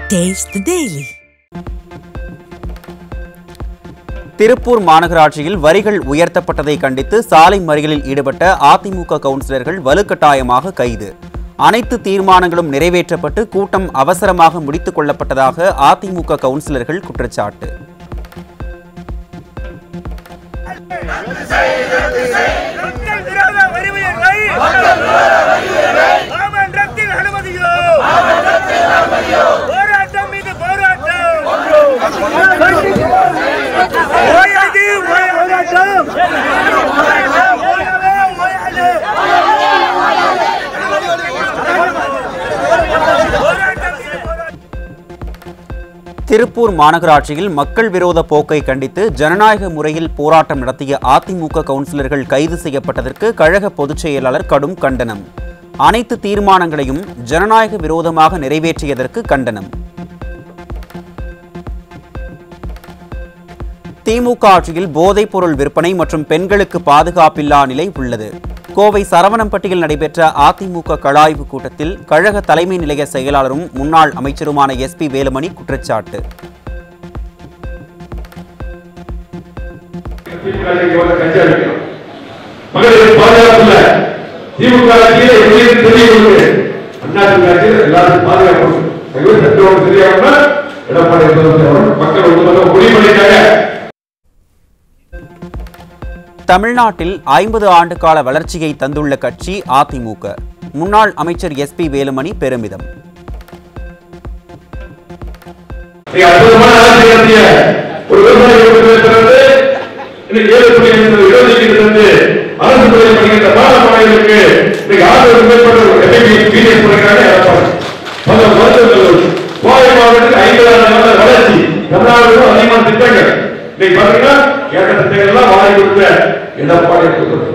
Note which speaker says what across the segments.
Speaker 1: Taste the Daily.
Speaker 2: Tiruppur மாநகராட்சியில் வரிகள் உயர்த்தப்பட்டதை கண்டித்து சாலை மறியலில் ஈடுபட்ட அதிமுக கவுன்சிலர்கள் வலுக்கட்டாயமாக கைது அனைத்து தீர்மானங்களும் நிறைவேற்றப்பட்டு கூட்டம் அவசரமாக முடித்துக் கொள்ளப்பட்டதாக அதிமுக கவுன்சிலர்கள் குற்றச்சாட்டு
Speaker 3: மக்கள் விரோத வரி உயர்வை மாமன்றத்தில் அனுமதியோ போராட்டம் மீது போராட்டம் ஓயாது போராட்டம் ஓயவே ஓயாது போராட்டம் மீது போராட்டம்
Speaker 2: திருப்பூர் மாநகராட்சியில் மக்கள் விரோத போக்கை கண்டித்து ஜனநாயக முறையில் போராட்டம் நடத்திய அதிமுக கவுன்சிலர்கள் கைது செய்யப்பட்டதற்கு கழக பொதுச் செயலாளர் கடும் கண்டனம் அனைத்து தீர்மானங்களையும் ஜனநாயக விரோதமாக நிறைவேற்றியதற்கு கண்டனம் திமுக ஆட்சியில் போதைப் பொருள் விற்பனை மற்றும் பெண்களுக்கு பாதுகாப்பில்லா நிலை உள்ளது கோவை சரவணம்பட்டியில் நடைபெற்ற அதிமுக கலாய்வு கூட்டத்தில் கழக தலைமை நிலைய செயலாளரும் முன்னாள் அமைச்சருமான எஸ் பி வேலுமணி குற்றச்சாட்டு
Speaker 4: திமுக இங்க வந்து கட்சி ஆரம்பிக்கலாம். மகளிர் பாதுகாப்புல திமுக ஆட்சியில எங்களுக்கு தெரியவில்லை அண்ணா திமுக ஆட்சியில எல்லாருக்கும் பாதுகாப்பு தயவு சட்டோடு தெரியாம எடப்பாடி பழனிசாமி அவர்கள் மக்கள் ஒன்று முடிவு பண்ணிட்டாங்க
Speaker 2: தமிழ்நாட்டில் ஐம்பது ஆண்டு கால வளர்ச்சியை தந்துள்ள கட்சி அதிமுக முன்னாள் அமைச்சர் எஸ் பி வேலுமணி பெருமிதம்
Speaker 4: நீங்க அற்புதமான ஆட்சி நடத்திய ஒரு விவசாய குடும்பத்திலிருந்து இன்னைக்கு ஏழு புள்ளி ஐந்து இருபது இருந்து அரசு துறை பணிகின்ற மாணவ மாணவிகளுக்கு இன்னைக்கு ஆறு மேற்பட்ட எம்பிபிஎஸ் பிடிஎஸ் படிக்கிறாங்க எடப்பாடி பல வருடங்கள் கோவை மாவட்டத்துக்கு ஐம்பதாயிரம் நல்ல வளர்ச்ி தமிழ்நாடு அதிகமான திட்டங்கள் இன்னைக்கு பாத்தீங்கன்னா கேட்ட திட்டங்கள் எல்லாம் வாங்கி கொடுத்த எடப்பாடி கொடுத்திருக்கிறோம்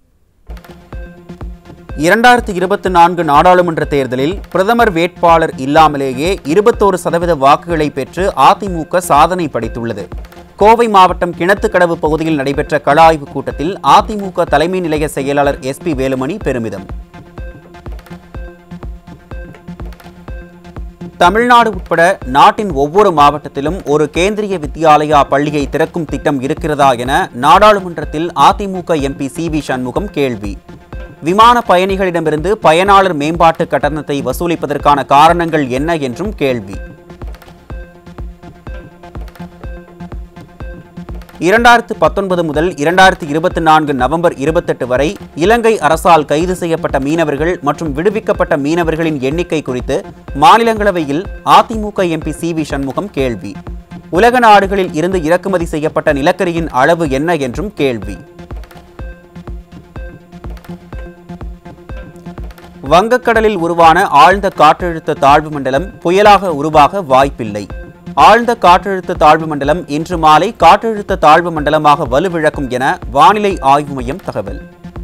Speaker 2: இரண்டாயிரத்தி இருபத்தி நான்கு நாடாளுமன்ற தேர்தலில் பிரதமர் வேட்பாளர் இல்லாமலேயே இருபத்தோரு சதவீத வாக்குகளை பெற்று அதிமுக சாதனை படைத்துள்ளது கோவை மாவட்டம் கிணத்துக்கடவு பகுதியில் நடைபெற்ற கள ஆய்வுக் கூட்டத்தில் அதிமுக தலைமை நிலைய செயலாளர் எஸ் பி வேலுமணி பெருமிதம் தமிழ்நாடு உட்பட நாட்டின் ஒவ்வொரு மாவட்டத்திலும் ஒரு கேந்திரிய வித்யாலயா பள்ளியை திறக்கும் திட்டம் இருக்கிறதா என நாடாளுமன்றத்தில் AIADMK MP C V Shanmugam கேள்வி விமான பயணிகளிடமிருந்து பயனாளர் மேம்பாட்டு கட்டணத்தை வசூலிப்பதற்கான காரணங்கள் என்ன என்றும் கேள்வி இரண்டாயிரத்து பத்தொன்பது முதல் இரண்டாயிரத்து இருபத்தி நான்கு நவம்பர் இருபத்தெட்டு வரை இலங்கை அரசால் கைது செய்யப்பட்ட மீனவர்கள் மற்றும் விடுவிக்கப்பட்ட மீனவர்களின் எண்ணிக்கை குறித்து மாநிலங்களவையில் AIADMK MP C V Shanmugam கேள்வி உலக நாடுகளில் இருந்து இறக்குமதி செய்யப்பட்ட நிலக்கரியின் அளவு என்ன என்றும் கேள்வி வங்கக்கடலில் உருவான ஆழ்ந்த காற்றழுத்த தாழ்வு மண்டலம் புயலாக உருவாக வாய்ப்பில்லை ஆழ்ந்த காற்றழுத்த தாழ்வு மண்டலம் இன்று மாலை காற்றழுத்த தாழ்வு மண்டலமாக வலுவிழக்கும் என வானிலை ஆய்வு மையம் தகவல்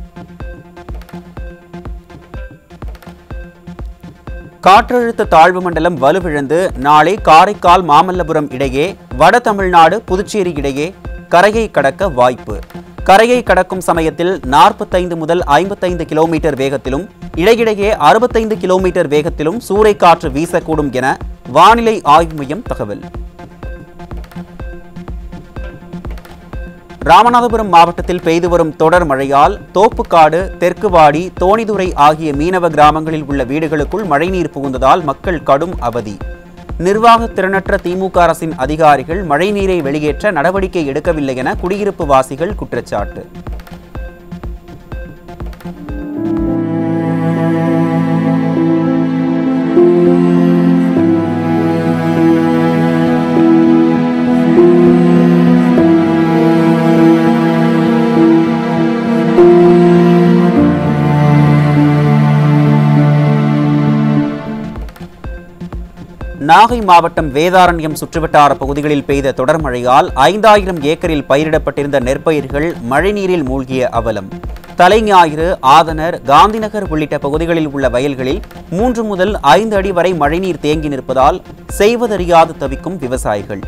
Speaker 2: காற்றழுத்த தாழ்வு மண்டலம் வலுவிழந்து நாளை காரைக்கால் மாமல்லபுரம் இடையே வட தமிழ்நாடு புதுச்சேரி இடையே கரையை கடக்க வாய்ப்பு கரையை கடக்கும் சமயத்தில் நாற்பத்தைந்து முதல் ஐம்பத்தைந்து கிலோமீட்டர் வேகத்திலும் இடையிடையே அறுபத்தைந்து கிலோமீட்டர் வேகத்திலும் சூறைக்காற்று வீசக்கூடும் என வானிலை ஆய்வு மையம் தகவல் ராமநாதபுரம் மாவட்டத்தில் பெய்து வரும் தொடர் மழையால் தோப்புக்காடு தெற்குவாடி தோணிதுறை ஆகிய மீனவ கிராமங்களில் உள்ள வீடுகளுக்குள் மழைநீர் புகுந்ததால் மக்கள் கடும் அவதி நிர்வாக திறனற்ற திமுக அரசின் அதிகாரிகள் மழைநீரை வெளியேற்ற நடவடிக்கை எடுக்கவில்லை என குடியிருப்பு வாசிகள் குற்றச்சாட்டு நாகை மாவட்டம் வேதாரண்யம் சுற்றுவட்டார பகுதிகளில் பெய்த தொடர் மழையால் ஐந்தாயிரம் ஏக்கரில் பயிரிடப்பட்டிருந்த நெற்பயிர்கள் மழைநீரில் மூழ்கிய அவலம் தலைஞாயிறு ஆதனர் காந்திநகர் உள்ளிட்ட பகுதிகளில் உள்ள வயல்களில் மூன்று முதல் ஐந்து அடி வரை மழைநீர் தேங்கி நிற்பதால் செய்வதறியாது தவிக்கும் விவசாயிகள்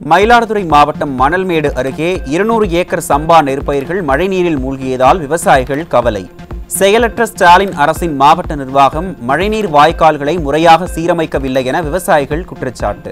Speaker 2: மயிலாடுதுறை மாவட்டம் மணல்மேடு அருகே இருநூறு ஏக்கர் சம்பா நெற்பயிர்கள் மழைநீரில் மூழ்கியதால் விவசாயிகள் கவலை செயலற்ற ஸ்டாலின் அரசின் மாவட்ட நிர்வாகம் மழைநீர் வாய்க்கால்களை முறையாக சீரமைக்கவில்லை என விவசாயிகள் குற்றச்சாட்டு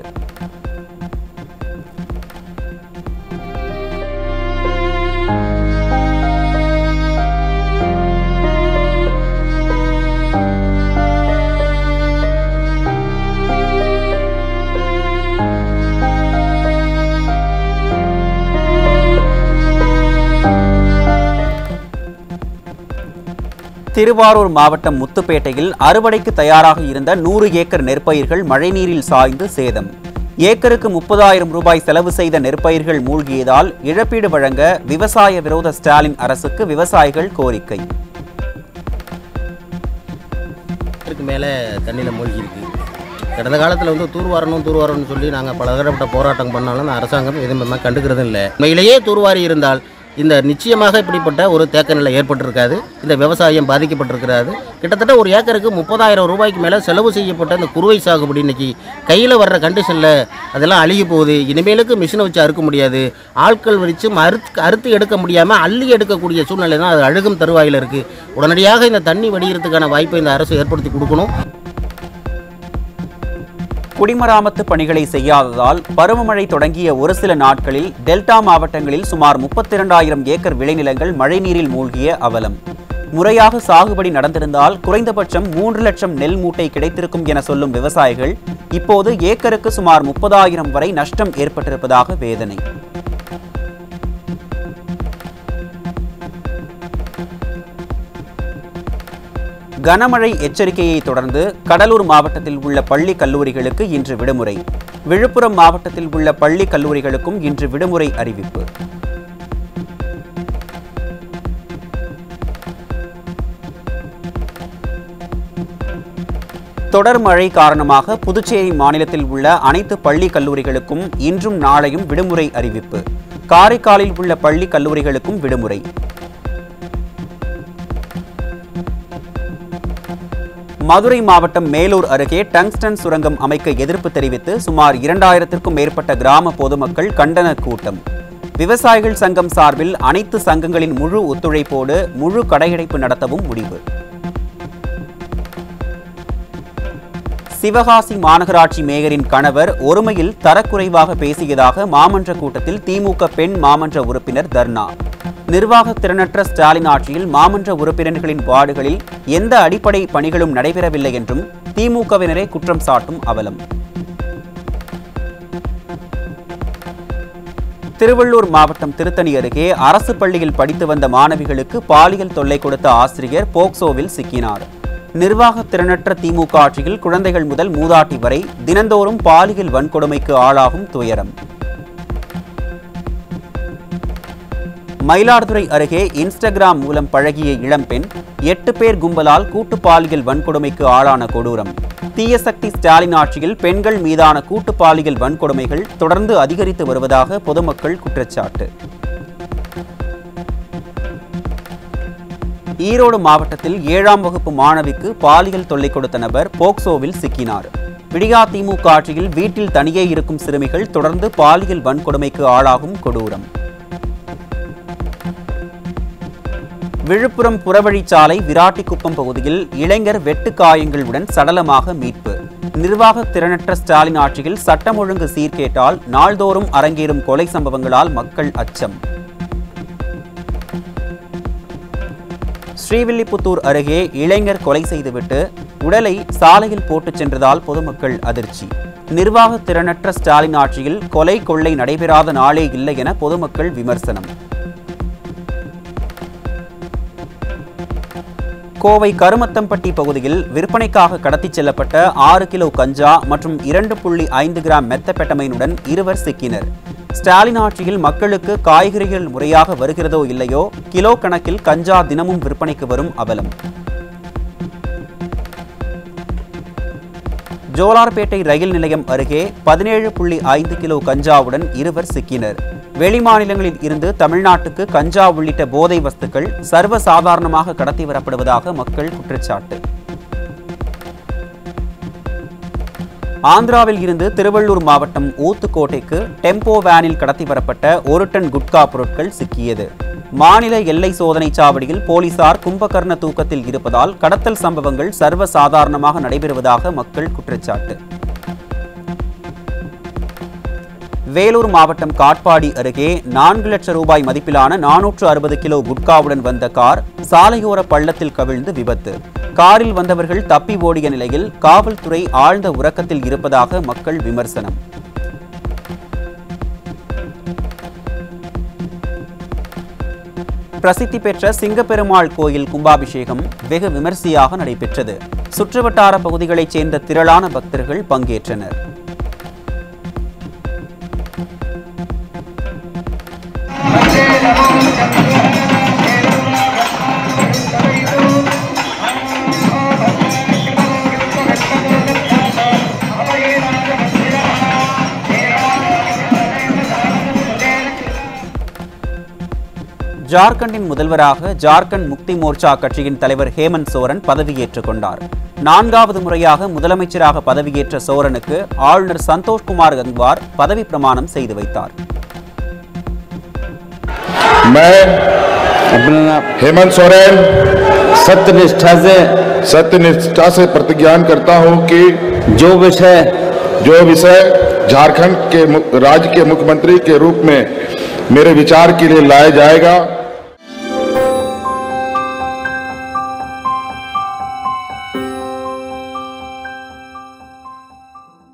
Speaker 2: திருவாரூர் மாவட்டம் முத்துப்பேட்டையில் அறுவடைக்கு தயாராக இருந்த நூறு ஏக்கர் நெற்பயிர்கள் மழைநீரில் சாய்ந்து சேதம் ஏக்கருக்கு முப்பதாயிரம் ரூபாய் செலவு செய்த நெற்பயிர்கள் மூழ்கியதால் இழப்பீடு வழங்க விவசாய விரோத ஸ்டாலின் அரசுக்கு விவசாயிகள் கோரிக்கை
Speaker 1: இதுக்கு மேலே தண்ணியில் மூழ்கி இருக்கு கடந்த காலத்தில் வந்து தூர்வாரணும் தூர்வாரணும்னு சொல்லி நாங்கள் பல தடப்பட்ட போராட்டம் பண்ணாலும் இந்த அரசாங்கம் எதுவுமே கண்டுக்கிறதும் இல்லை உண்மையிலேயே தூர்வாரி இருந்தால் இந்த நிச்சயமாக இப்படிப்பட்ட ஒரு தேக்க நிலை ஏற்பட்டிருக்காது இந்த விவசாயம் பாதிக்கப்பட்டிருக்கிறாது கிட்டத்தட்ட ஒரு ஏக்கருக்கு முப்பதாயிரம் ரூபாய்க்கு மேலே செலவு செய்யப்பட்ட இந்த குறுவை சாகுபடி இன்னைக்கு கையில் வர்ற கண்டிஷனில் அதெல்லாம் அழுகி போகுது இனிமேலுக்கு மிஷினை வச்சு அறுக்க முடியாது ஆட்கள் வச்சு அறுத்து அறுத்து எடுக்க முடியாமல் அள்ளி எடுக்கக்கூடிய சூழ்நிலை தான் அது அழுகும் தருவாயில் இருக்குது உடனடியாக இந்த தண்ணி வடிகிறதுக்கான வாய்ப்பை இந்த அரசு ஏற்படுத்தி கொடுக்கணும்
Speaker 2: குடிமராமத்து பணிகளை செய்யாததால் பருவமழை தொடங்கிய ஒரு சில நாட்களில் டெல்டா மாவட்டங்களில் சுமார் முப்பத்தி இரண்டாயிரம் ஏக்கர் விளைநிலங்கள் மழைநீரில் மூழ்கிய அவலம் முறையாக சாகுபடி நடந்திருந்தால் குறைந்தபட்சம் மூன்று லட்சம் நெல் மூட்டை கிடைத்திருக்கும் என சொல்லும் விவசாயிகள் இப்போது ஏக்கருக்கு சுமார் முப்பதாயிரம் வரை நஷ்டம் ஏற்பட்டிருப்பதாக வேதனை கனமழை எச்சரிக்கையை தொடர்ந்து கடலூர் மாவட்டத்தில் உள்ள பள்ளி கல்லூரிகளுக்கு இன்று விடுமுறை விழுப்புரம் மாவட்டத்தில் உள்ள பள்ளி கல்லூரிகளுக்கும் இன்று விடுமுறை அறிவிப்பு தொடர் மழை காரணமாக புதுச்சேரி மாநிலத்தில் உள்ள அனைத்து பள்ளி கல்லூரிகளுக்கும் இன்றும் நாளையும் விடுமுறை அறிவிப்பு காரைக்காலில் உள்ள பள்ளி கல்லூரிகளுக்கும் விடுமுறை மதுரை மாவட்டம் மேலூர் அருகே டங்ஸ்டன் சுரங்கம் அமைக்க எதிர்ப்பு தெரிவித்து சுமார் இரண்டாயிரத்திற்கும் மேற்பட்ட கிராம பொதுமக்கள் கண்டன கூட்டம் விவசாயிகள் சங்கம் சார்பில் அனைத்து சங்கங்களின் முழு ஒத்துழைப்போடு முழு கடையடைப்பு நடத்தவும் முடிவு சிவகாசி மாநகராட்சி மேயரின் கணவர் ஒருமையில் தரக்குறைவாக பேசியதாக மாமன்ற கூட்டத்தில் திமுக பெண் மாமன்ற உறுப்பினர் தர்ணா நிர்வாக திறனற்ற ஸ்டாலின் ஆட்சியில் மாமன்ற உறுப்பினர்களின் வார்டுகளில் எந்த அடிப்படை பணிகளும் நடைபெறவில்லை என்றும் திமுகவினரே குற்றம் சாட்டும் அவலம் திருவள்ளூர் மாவட்டம் திருத்தணி அருகே அரசு பள்ளியில் படித்து வந்த மாணவிகளுக்கு பாலியல் தொல்லை கொடுத்த ஆசிரியர் போக்சோவில் சிக்கினார் நிர்வாக திறனற்ற திமுக ஆட்சியில் குழந்தைகள் முதல் மூதாட்டி வரை தினந்தோறும் பாலியல் வன்கொடுமைக்கு ஆளாகும் துயரம் மயிலாடுதுறை அருகே இன்ஸ்டாகிராம் மூலம் பழகிய இளம்பெண் எட்டு பேர் கும்பலால் கூட்டு பாலியல் வன்கொடுமைக்கு ஆளான கொடூரம் தீய சக்தி ஸ்டாலின் ஆட்சியில் பெண்கள் மீதான கூட்டு பாலியல் வன்கொடுமைகள் தொடர்ந்து அதிகரித்து வருவதாக பொதுமக்கள் குற்றச்சாட்டு ஈரோடு மாவட்டத்தில் ஏழாம் வகுப்பு மாணவிக்கு பாலியல் தொல்லை கொடுத்த நபர் போக்சோவில் சிக்கினார் விடியா திமுக ஆட்சியில் வீட்டில் தனியே இருக்கும் சிறுமிகள் தொடர்ந்து பாலியல் வன்கொடுமைக்கு ஆளாகும் கொடூரம் விழுப்புரம் புறவழிச்சாலை விராட்டிக்குப்பம் பகுதியில் இளைஞர் வெட்டு காயங்களுடன் சடலமாக மீட்பு நிர்வாக திறனற்ற ஸ்டாலின் ஆட்சியில் சட்டம் ஒழுங்கு சீர்கேட்டால் நாள்தோறும் அரங்கேறும் கொலை சம்பவங்களால் மக்கள் அச்சம் ஸ்ரீவில்லிபுத்தூர் அருகே இளைஞர் கொலை செய்துவிட்டு உடலை சாலையில் போட்டுச் சென்றதால் பொதுமக்கள் அதிர்ச்சி நிர்வாக திறனற்ற ஸ்டாலின் ஆட்சியில் கொலை கொள்ளை நடைபெறாத நாளே இல்லை என பொதுமக்கள் விமர்சனம் கோவை கருமத்தம்பட்டி பகுதியில் விற்பனைக்காக கடத்திச் செல்லப்பட்ட ஆறு கிலோ கஞ்சா மற்றும் இரண்டு புள்ளி ஐந்து கிராம் மெத்தபெட்டமைனுடன் இருவர் சிக்கினர் ஸ்டாலின் ஆட்சியில் மக்களுக்கு காய்கறிகள் முறையாக வருகிறதோ இல்லையோ கிலோ கணக்கில் கஞ்சா தினமும் விற்பனைக்கு வரும் அவலம் ஜோலார்பேட்டை ரயில் நிலையம் அருகே பதினேழு புள்ளி ஐந்து கிலோ கஞ்சாவுடன் இருவர் சிக்கினர் வெளிமாநிலங்களில் இருந்து தமிழ்நாட்டுக்கு கஞ்சா உள்ளிட்ட போதை வஸ்துக்கள் சர்வசாதாரணமாக கடத்தி வரப்படுவதாக மக்கள் குற்றச்சாட்டு ஆந்திராவில் இருந்து திருவள்ளூர் மாவட்டம் ஊத்துக்கோட்டைக்கு டெம்போ வேனில் கடத்தி வரப்பட்ட ஒரு டன் குட்கா பொருட்கள் சிக்கியது மாநில எல்லை சோதனை சாவடியில் போலீசார் கும்பகர்ண தூக்கத்தில் இருப்பதால் கடத்தல் சம்பவங்கள் சர்வ சாதாரணமாக நடைபெறுவதாக மக்கள் குற்றச்சாட்டு வேலூர் மாவட்டம் காட்பாடி அருகே நான்கு லட்சம் ரூபாய் மதிப்பிலான நானூற்று அறுபது கிலோ குட்காவுடன் வந்த கார் சாலையோர பள்ளத்தில் கவிழ்ந்து விபத்து காரில் வந்தவர்கள் தப்பி ஓடிய நிலையில் காவல்துறை ஆழ்ந்த உறக்கத்தில் இருப்பதாக மக்கள் விமர்சனம் பிரசித்தி பெற்ற சிங்கப்பெருமாள் கோயில் கும்பாபிஷேகம் வெகு விமரிசையாக நடைபெற்றது சுற்றுவட்டார பகுதிகளைச் சேர்ந்த திரளான பக்தர்கள் பங்கேற்றனர் ஜார்க்கண்டின் முதல்வராக ஜார்க்கண்ட் முக்தி மோர்ச்சா கட்சியின் தலைவர் ஹேமந்த் சோரன் பதவியேற்றுக் கொண்டார் நான்காவது முறையாக முதலமைச்சராக பதவியேற்ற சோரனுக்கு ஆளுநர் சந்தோஷ்குமார் கங்வார் பதவி பிரமாணம் செய்து வைத்தார்
Speaker 5: मैं
Speaker 6: अपना
Speaker 5: हेमंत सोरेन
Speaker 6: सत्य निष्ठा से
Speaker 5: सत्य निष्ठा से प्रतिज्ञान करता हूं कि
Speaker 6: जो विषय
Speaker 5: जो विषय झारखंड के मु- राज्य के मुख्यमंत्री के रूप में मेरे विचार के लिए लाया जाएगा